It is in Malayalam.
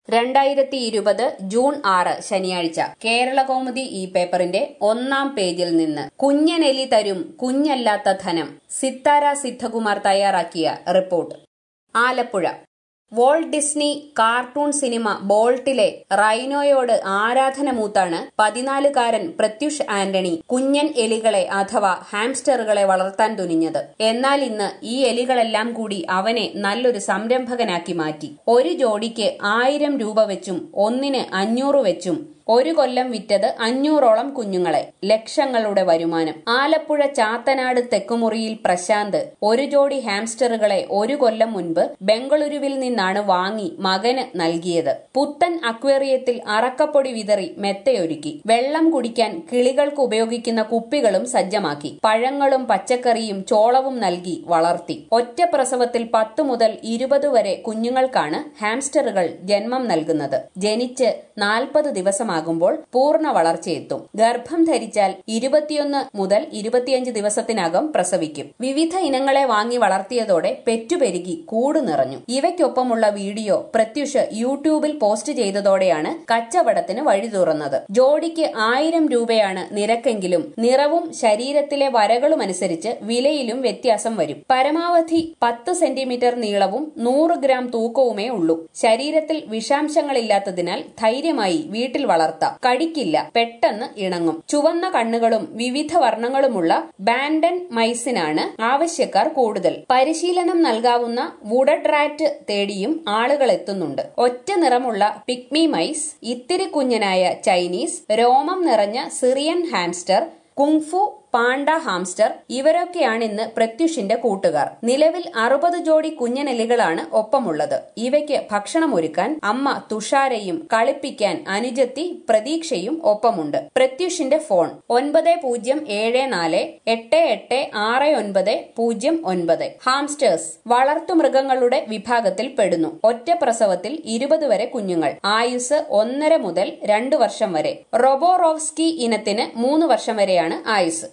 രണ്ടായിരത്തി ഇരുപത് ജൂൺ ആറ് ശനിയാഴ്ച കേരള കൗമുദി ഈ പേപ്പറിന്റെ ഒന്നാം പേജിൽ നിന്ന് കുഞ്ഞനെലി തരും കുഞ്ഞല്ലാത്ത ധനം സിത്താര സിദ്ധകുമാർ തയ്യാറാക്കിയ report Alappuzha Bolt Disney cartoon cinema ബോൾട്ടിലെ റൈനോയോട് ആരാധന മൂത്താണ് പതിനാലുകാരൻ പ്രത്യുഷ് ആന്റണി കുഞ്ഞൻ എലികളെ അഥവാ ഹാംസ്റ്ററുകളെ വളർത്താൻ തുനിഞ്ഞത് എന്നാൽ ഇന്ന് ഈ എലികളെല്ലാം കൂടി അവനെ നല്ലൊരു സംരംഭകനാക്കി മാറ്റി ഒരു ജോഡിക്ക് ആയിരം രൂപ വെച്ചും ഒന്നിന് അഞ്ഞൂറ് വെച്ചും ഒരു കൊല്ലം വിറ്റത് അഞ്ഞൂറോളം കുഞ്ഞുങ്ങളെ ലക്ഷങ്ങളുടെ വരുമാനം ആലപ്പുഴ ചാത്തനാട് തെക്കുമുറിയിൽ പ്രശാന്ത് ഒരു ജോഡി ഹാംസ്റ്ററുകളെ ഒരു കൊല്ലം മുൻപ് ബംഗളൂരുവിൽ നിന്നാണ് വാങ്ങി മകന് നൽകിയത് പുത്തൻ അക്വേറിയത്തിൽ അറക്കപ്പൊടി വിതറി മെത്തയൊരുക്കി വെള്ളം കുടിക്കാൻ കിളികൾക്ക് ഉപയോഗിക്കുന്ന കുപ്പികളും സജ്ജമാക്കി പഴങ്ങളും പച്ചക്കറിയും ചോളവും നൽകി വളർത്തി ഒറ്റ പ്രസവത്തിൽ പത്ത് മുതൽ ഇരുപത് വരെ കുഞ്ഞുങ്ങൾക്കാണ് ഹാംസ്റ്ററുകൾ ജന്മം നൽകുന്നത് ജനിച്ച് നാൽപ്പത് ദിവസമാകുമ്പോൾ പൂർണ്ണ വളർച്ചയെത്തും ഗർഭം ധരിച്ചാൽ ഇരുപത്തിയൊന്ന് മുതൽ ഇരുപത്തിയഞ്ച് ദിവസത്തിനകം പ്രസവിക്കും വിവിധ ഇനങ്ങളെ വാങ്ങി വളർത്തിയതോടെ പെറ്റുപെരുകി കൂട് നിറഞ്ഞു ഇവയ്ക്കൊപ്പമുള്ള വീഡിയോ പ്രത്യുഷ് യൂട്യൂബിൽ പോസ്റ്റ് ചെയ്തതോടെയാണ് കച്ചവടത്തിന് വഴി തുറന്നത് ജോഡിക്ക് ആയിരം രൂപയാണ് നിരക്കെങ്കിലും നിറവും ശരീരത്തിലെ വരകളുമനുസരിച്ച് വിലയിലും വ്യത്യാസം വരും പരമാവധി പത്ത് സെന്റിമീറ്റർ നീളവും നൂറ് ഗ്രാം തൂക്കവുമേ ഉള്ളൂ ശരീരത്തിൽ വിഷാംശങ്ങളില്ലാത്തതിനാൽ ധൈര്യമായി വീട്ടിൽ വളർത്താം കടിക്കില്ല പെട്ടെന്ന് ഇണങ്ങും ചുവന്ന കണ്ണുകളും വിവിധ വർണ്ണങ്ങളുമുള്ള ബാൻഡൻ മൈസിനാണ് ആവശ്യക്കാർ കൂടുതൽ പരിശീലനം നൽകാവുന്ന വുഡഡ് റാറ്റ് തേടിയും ആളുകൾ എത്തുന്നുണ്ട് ഒറ്റ നിറമുള്ള പിക്മി മൈസ് ഇത്തിരി കുഞ്ഞനായ ചൈനീസ് രോമം നിറഞ്ഞ Syrian hamster kung fu panda hamster ഇവരൊക്കെയാണ് ഇന്ന് പ്രത്യുഷിന്റെ കൂട്ടുകാർ നിലവിൽ അറുപത് ജോഡി കുഞ്ഞനെലികളാണ് ഒപ്പമുള്ളത് ഇവയ്ക്ക് ഭക്ഷണമൊരുക്കാൻ അമ്മ തുഷാരയും കളിപ്പിക്കാൻ അനുജത്തി പ്രതീക്ഷയും ഒപ്പമുണ്ട് പ്രത്യുഷിന്റെ ഫോൺ ഒൻപത് പൂജ്യം ഏഴ് നാല് എട്ട് എട്ട് ആറ് ഒൻപത് പൂജ്യം ഒൻപത് ഹാംസ്റ്റേഴ്സ് വളർത്തുമൃഗങ്ങളുടെ വിഭാഗത്തിൽ പെടുന്നു ഒറ്റ പ്രസവത്തിൽ ഇരുപത് വരെ കുഞ്ഞുങ്ങൾ ആയുസ് ഒന്നര മുതൽ രണ്ടു വർഷം വരെ റൊബോറോവ്സ്കി ഇനത്തിന് മൂന്ന് വർഷം വരെയാണ് ആയുസ്